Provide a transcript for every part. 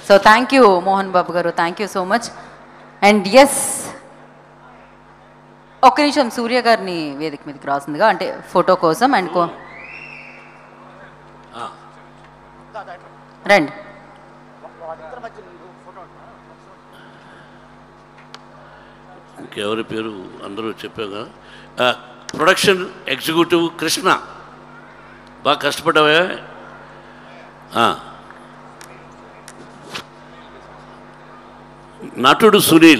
So thank you Mohan Babu garu thank you so much and yes ఒక్క నిమిషం సూర్య గారిని వేదిక మీదకి రాసిందిగా అంటే ఫోటో కోసం అండ్ కో రండి ఇంకెవరి పేరు అందరూ చెప్పాం కదా ఆ, ప్రొడక్షన్ ఎగ్జిక్యూటివ్ కృష్ణ బాగా కష్టపడ్డావా ఆ. నటుడు సునీల్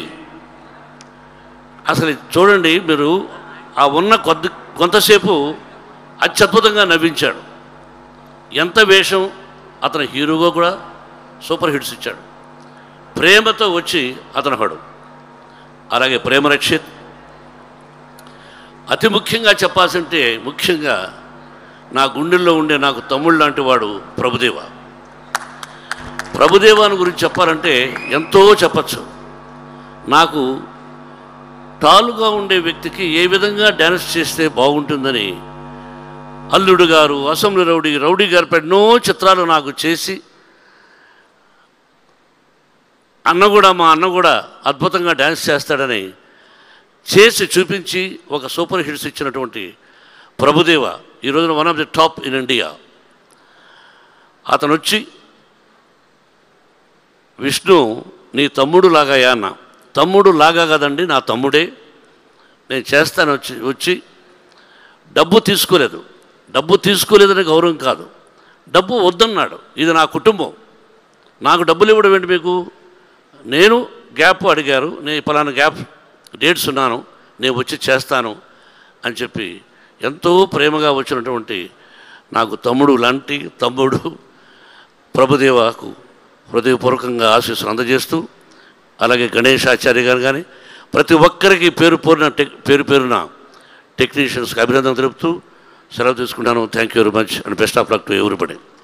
అసలు చూడండి మీరు ఆ ఉన్న కొద్ది కొంతసేపు అత్యద్భుతంగా నవ్వించాడు ఎంత వేషం అతను హీరోగా కూడా సూపర్ హిట్స్ ఇచ్చాడు ప్రేమతో వచ్చి అతను హడు అలాగే ప్రేమ రక్షిత్ అతి ముఖ్యంగా చెప్పాల్సింటే ముఖ్యంగా నా గుండెల్లో ఉండే నాకు తమ్ముళ్ళు లాంటి వాడు ప్రభుదేవ ప్రభుదేవాని గురించి చెప్పాలంటే ఎంతో చెప్పచ్చు నాకు టాలుగా ఉండే వ్యక్తికి ఏ విధంగా డ్యాన్స్ చేస్తే బాగుంటుందని అల్లుడు గారు అసెంబ్లీ రౌడీ రౌడీ గారు ఎన్నో చిత్రాలు నాకు చేసి అన్న కూడా మా అన్న కూడా అద్భుతంగా డ్యాన్స్ చేస్తాడని చేసి చూపించి ఒక సూపర్ హిట్స్ ఇచ్చినటువంటి ప్రభుదేవ ఈ రోజున one of the top in India అతను వచ్చి విష్ణు నీ తమ్ముడు లాగాయా అన్న తమ్ముడు లాగా కదండి నా తమ్ముడే నేను చేస్తాను వచ్చి వచ్చి డబ్బు తీసుకోలేదు డబ్బు తీసుకోలేదని గౌరవం కాదు డబ్బు వద్దన్నాడు ఇది నా కుటుంబం నాకు డబ్బులు ఇవ్వడం ఏంటి మీకు నేను గ్యాప్ అడిగారు నేను పలానా గ్యాప్ డేట్స్ ఉన్నాను నేను వచ్చి చేస్తాను అని చెప్పి ఎంతో ప్రేమగా వచ్చినటువంటి నాకు తమ్ముడు లాంటి తమ్ముడు ప్రభుదేవాకు హృదయపూర్వకంగా ఆశీస్సులు అందజేస్తూ అలాగే గణేష్ ఆచార్య గారు కానీ ప్రతి ఒక్కరికి పేరు పేరున టెక్ పేరు పేరున టెక్నీషియన్స్కి అభినందన తెలుపుతూ సెలవు తీసుకుంటాను thank you very much and best of luck to everybody